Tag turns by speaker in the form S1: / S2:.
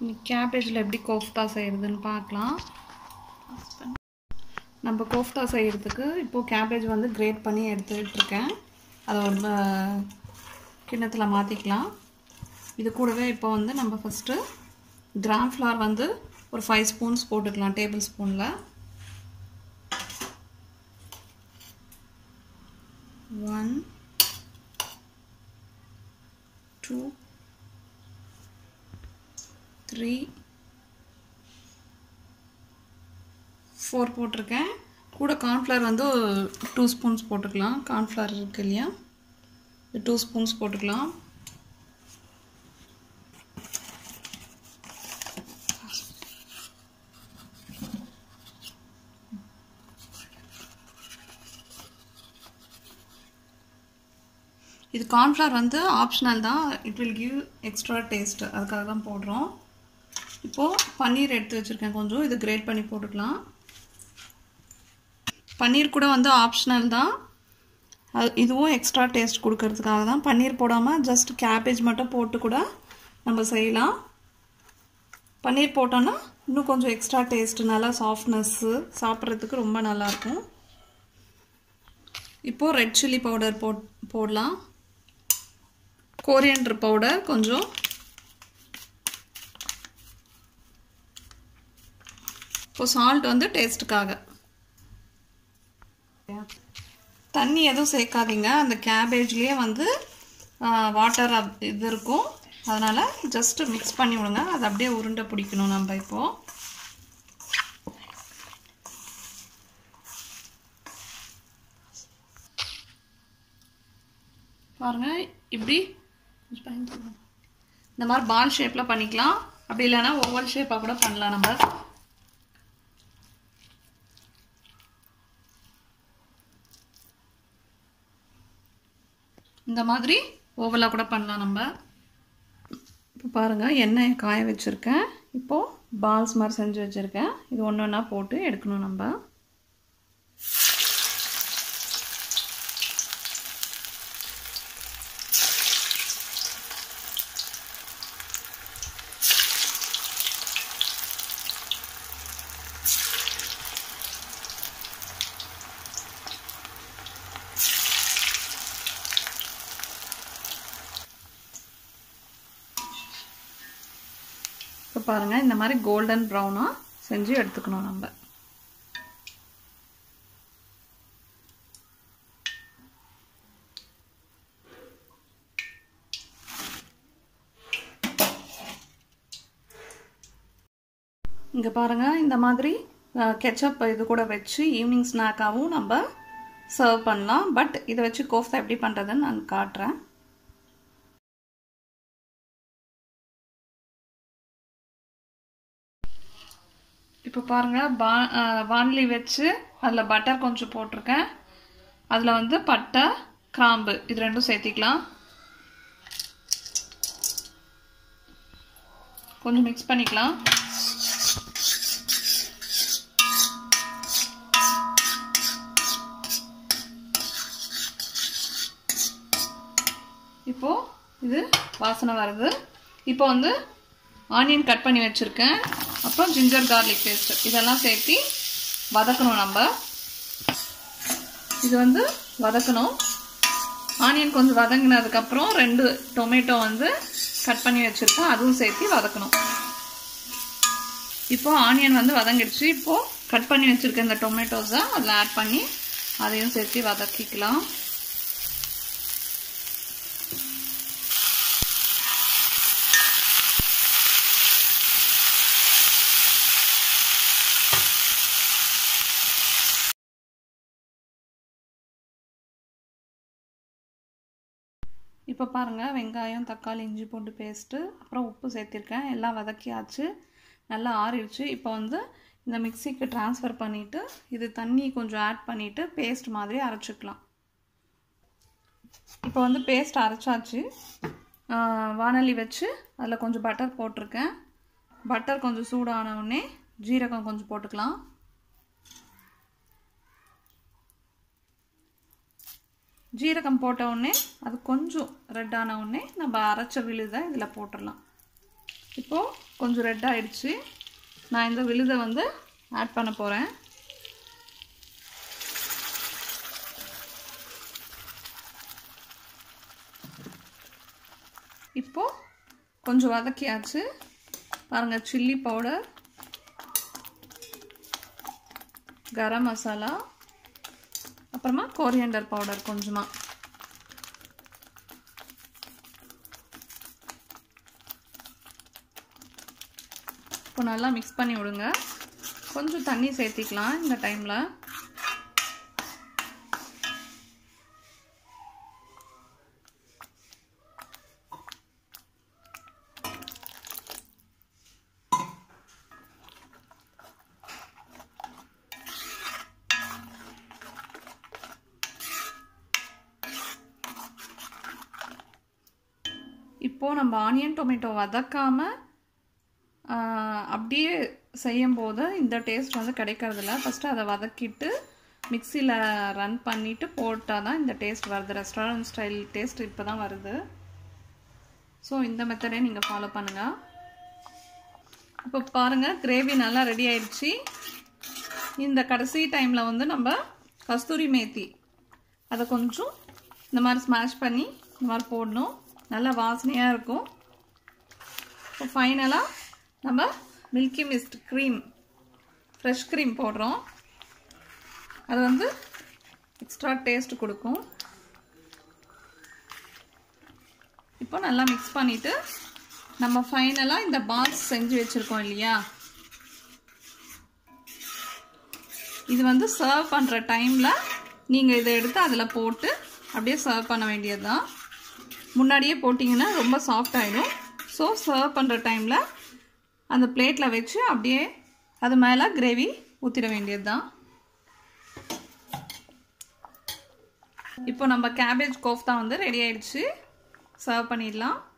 S1: இன்னைக்கு கேபேஜில் எப்படி கோஃப்தா செய்கிறதுன்னு பார்க்கலாம் நம்ம கோஃப்தா செய்கிறதுக்கு இப்போது கேபேஜ் வந்து கிரேட் பண்ணி எடுத்துக்கிட்டு இருக்கேன் அதை ஒரு ப- கிண்ணத்தில் மாற்றிக்கலாம் இது கூடவே இப்போ வந்து நம்ம ஃபஸ்ட்டு கிராம் ஃப்ளார் வந்து ஒரு ஃபைவ் ஸ்பூன்ஸ் போட்டுக்கலாம் டேபிள் ஸ்பூனில் ஒன் டூ த்ரீ ஃபோர் போட்டிருக்கேன் கூட கார்ன்ஃப்ளவர் வந்து டூ ஸ்பூன்ஸ் போட்டுக்கலாம் கார்ன்ஃப்ளவர் இருக்கு இல்லையா டூ ஸ்பூன்ஸ் போட்டுக்கலாம் இது கார்ன்ஃப்ளவர் வந்து ஆப்ஷனல் தான் it will give extra taste அதுக்காக தான் போடுறோம் இப்போது பன்னீர் எடுத்து வச்சுருக்கேன் கொஞ்சம் இது கிரேட் பண்ணி போட்டுக்கலாம் பன்னீர் கூட வந்து ஆப்ஷனல் தான் அது இதுவும் எக்ஸ்ட்ரா டேஸ்ட் கொடுக்கறதுக்காக தான் பன்னீர் போடாமல் ஜஸ்ட் கேபேஜ் மட்டும் போட்டு கூட நம்ம செய்யலாம் பன்னீர் போட்டோன்னா இன்னும் கொஞ்சம் எக்ஸ்ட்ரா டேஸ்ட் நல்லா சாஃப்ட்னஸ்ஸு சாப்பிட்றதுக்கு ரொம்ப நல்லாயிருக்கும் இப்போது ரெட் சில்லி பவுடர் போட் போடலாம் கோரியண்டர் பவுடர் கொஞ்சம் இப்போ சால்ட் வந்து டேஸ்ட்டுக்காக தண்ணி எதுவும் சேர்க்காதீங்க அந்த கேபேஜ்லேயே வந்து வாட்டர் இது இருக்கும் அதனால் ஜஸ்ட்டு மிக்ஸ் பண்ணி விடுங்க அது அப்படியே உருண்டை பிடிக்கணும் நம்ம இப்போது பாருங்கள் இப்படி இந்த மாதிரி பால் ஷேப்பில் பண்ணிக்கலாம் அப்படி இல்லைன்னா ஓவல் ஷேப்பாக கூட பண்ணலாம் நம்ம இந்த மாதிரி ஓவலாக கூட பண்ணலாம் நம்ம இப்போ பாருங்கள் எண்ணெயை காய வச்சுருக்கேன் இப்போது பால்ஸ் மாதிரி செஞ்சு வச்சுருக்கேன் இது ஒன்று ஒன்றா போட்டு எடுக்கணும் நம்ம இப்போ பாருங்கள் இந்த மாதிரி கோல்டன் ப்ரௌனாக செஞ்சு எடுத்துக்கணும் நம்ம இங்கே பாருங்கள் இந்த மாதிரி கெச்சப் இது கூட வச்சு ஈவினிங் ஸ்நாக்காகவும் நம்ம சர்வ் பண்ணலாம் பட் இதை வச்சு கோஃப்தா எப்படி பண்ணுறதுன்னு நான் காட்டுறேன் இப்போ பாருங்கள் பா வான்லி வச்சு அதில் பட்டர் கொஞ்சம் போட்டிருக்கேன் அதில் வந்து பட்டை கிராம்பு இது ரெண்டும் சேர்த்திக்கலாம் கொஞ்சம் மிக்ஸ் பண்ணிக்கலாம் இப்போது இது வாசனை வருது இப்போ வந்து ஆனியன் கட் பண்ணி வச்சுருக்கேன் அப்புறம் ஜிஞ்சர் கார்லிக் பேஸ்ட் இதெல்லாம் சேர்த்து வதக்கணும் நம்ம இது வந்து வதக்கணும் ஆனியன் கொஞ்சம் வதங்கினதுக்கப்புறம் ரெண்டு டொமேட்டோ வந்து கட் பண்ணி வச்சுருக்கோம் அதுவும் சேர்த்து வதக்கணும் இப்போ ஆனியன் வந்து வதங்கிடுச்சு இப்போது கட் பண்ணி வச்சுருக்க இந்த டொமேட்டோஸை அதில் ஆட் பண்ணி அதையும் சேர்த்து வதக்கிக்கலாம் இப்போ பாருங்கள் வெங்காயம் தக்காளி இஞ்சி பூண்டு பேஸ்ட்டு அப்புறம் உப்பு சேர்த்திருக்கேன் எல்லாம் வதக்கியாச்சு நல்லா ஆறிடுச்சு இப்போ வந்து இந்த மிக்சிக்கு ட்ரான்ஸ்ஃபர் பண்ணிவிட்டு இது தண்ணி கொஞ்சம் ஆட் பண்ணிவிட்டு பேஸ்ட் மாதிரி அரைச்சிக்கலாம் இப்போ வந்து பேஸ்ட் அரைச்சாச்சு வானலி வச்சு அதில் கொஞ்சம் பட்டர் போட்டிருக்கேன் பட்டர் கொஞ்சம் சூடான உடனே ஜீரகம் கொஞ்சம் போட்டுக்கலாம் ஜீரகம் போட்ட உடனே அது கொஞ்சம் ரெட் ஆன உடனே நம்ம அரைச்ச விழுதை இதில் போட்டுடலாம் இப்போது கொஞ்சம் ரெட் ஆயிடுச்சு நான் இந்த விழுதை வந்து ஆட் பண்ண போகிறேன் இப்போது கொஞ்சம் வதக்கியாச்சு பாருங்கள் சில்லி பவுடர் கரம் மசாலா அப்புறமா கோரியண்டர் பவுடர் கொஞ்சமாக இப்போ நல்லா மிக்ஸ் பண்ணி விடுங்க கொஞ்சம் தண்ணி சேர்த்திக்கலாம் இந்த டைமில் இப்போது நம்ம ஆனியன் டொமேட்டோ வதக்காமல் அப்படியே செய்யும் போது இந்த டேஸ்ட் வந்து கிடைக்கிறதில்ல ஃபஸ்ட்டு அதை வதக்கிட்டு மிக்சியில் ரன் பண்ணிவிட்டு போட்டால் தான் இந்த டேஸ்ட் வருது ரெஸ்டாரண்ட் ஸ்டைல் டேஸ்ட் இப்போ தான் வருது ஸோ இந்த மெத்தடே நீங்கள் ஃபாலோ பண்ணுங்கள் இப்போ பாருங்கள் கிரேவி நல்லா ரெடி ஆயிடுச்சு இந்த கடைசி டைமில் வந்து நம்ம கஸ்தூரி மேத்தி அதை கொஞ்சம் இந்த மாதிரி ஸ்மாஷ் பண்ணி இந்த மாதிரி போடணும் நல்லா வாசனையாக இருக்கும் இப்போ ஃபைனலாக நம்ம Milky Mist cream fresh cream போடுறோம் அது வந்து எக்ஸ்ட்ரா டேஸ்ட் கொடுக்கும் இப்போ நல்லா மிக்ஸ் பண்ணிவிட்டு நம்ம ஃபைனலாக இந்த பால்ஸ் செஞ்சு வச்சுருக்கோம் இல்லையா இது வந்து சர்வ் பண்ணுற டைமில் நீங்கள் இதை எடுத்து அதில் போட்டு அப்படியே சர்வ் பண்ண வேண்டியது தான் முன்னாடியே போட்டிங்கன்னா ரொம்ப சாஃப்ட் ஆகிடும் ஸோ சர்வ் பண்ணுற டைமில் அந்த பிளேட்டில் வச்சு அப்படியே அது மேலே கிரேவி ஊற்றிட வேண்டியது தான் இப்போ நம்ம கேபேஜ் கோஃப்தா வந்து ரெடி ஆயிடுச்சு சர்வ் பண்ணிடலாம்